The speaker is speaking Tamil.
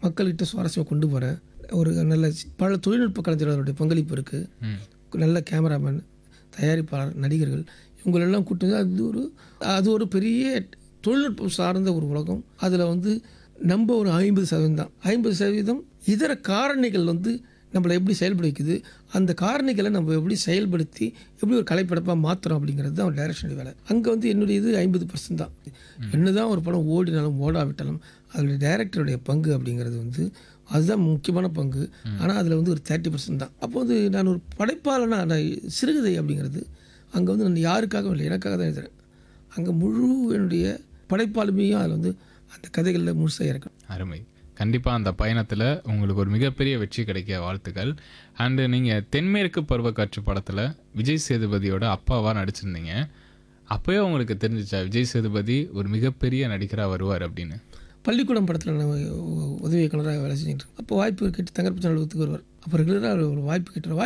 மக்கள்கிட்ட சுவாரஸ்யமாக கொண்டு போகிறேன் ஒரு நல்ல பல தொழில்நுட்ப கலைஞர்களுடைய பங்களிப்பு இருக்குது ம் நல்ல கேமராமேன் தயாரிப்பாளர் நடிகர்கள் இவங்களெல்லாம் கூட்டு வந்து அது ஒரு அது ஒரு பெரிய தொழில்நுட்பம் சார்ந்த ஒரு உலகம் அதில் வந்து நம்ம ஒரு ஐம்பது சதவீதம் தான் ஐம்பது சதவீதம் இதர காரணிகள் வந்து நம்மளை எப்படி செயல்பட வைக்குது அந்த காரணிகளை நம்ம எப்படி செயல்படுத்தி எப்படி ஒரு கலைப்படைப்பாக மாற்றுறோம் அப்படிங்கிறது தான் டைரக்ஷன் வேலை அங்கே வந்து என்னுடைய இது ஐம்பது பர்சன்ட் தான் என்ன தான் ஒரு படம் ஓடினாலும் ஓடாவிட்டாலும் அதில் டைரக்டருடைய பங்கு அப்படிங்கிறது வந்து அதுதான் முக்கியமான பங்கு ஆனால் அதில் வந்து ஒரு தேர்ட்டி பர்சன்ட் தான் அப்போ வந்து நான் ஒரு படைப்பாளனா நான் சிறுகதை அப்படிங்கிறது அங்கே வந்து நான் யாருக்காகவும் இல்லை எனக்காக தான் எழுதுறேன் அங்கே முழு என்னுடைய படைப்பாளுமையும் அதில் வந்து அந்த கதைகளில் முழுசாக இறக்கும் அருமை கண்டிப்பாக அந்த பயணத்தில் உங்களுக்கு ஒரு மிகப்பெரிய வெற்றி கிடைக்க வாழ்த்துக்கள் அண்டு நீங்கள் தென்மேற்கு பருவக்காட்சி படத்தில் விஜய் சேதுபதியோட அப்பாவாக நடிச்சிருந்தீங்க அப்போயே உங்களுக்கு தெரிஞ்சிச்சா விஜய் சேதுபதி ஒரு மிகப்பெரிய நடிகராக வருவார் அப்படின்னு பள்ளிக்கூடம் படத்தில் நான் உதவி இயக்குனராக வேலை செஞ்சுட்டு இருக்கேன் அப்போ வாய்ப்பு கேட்டு தங்கர்பச்சன் அலுவலகத்துக்கு வருவார் அப்போ ரெகுலராக ஒரு வாய்ப்பு கேட்டு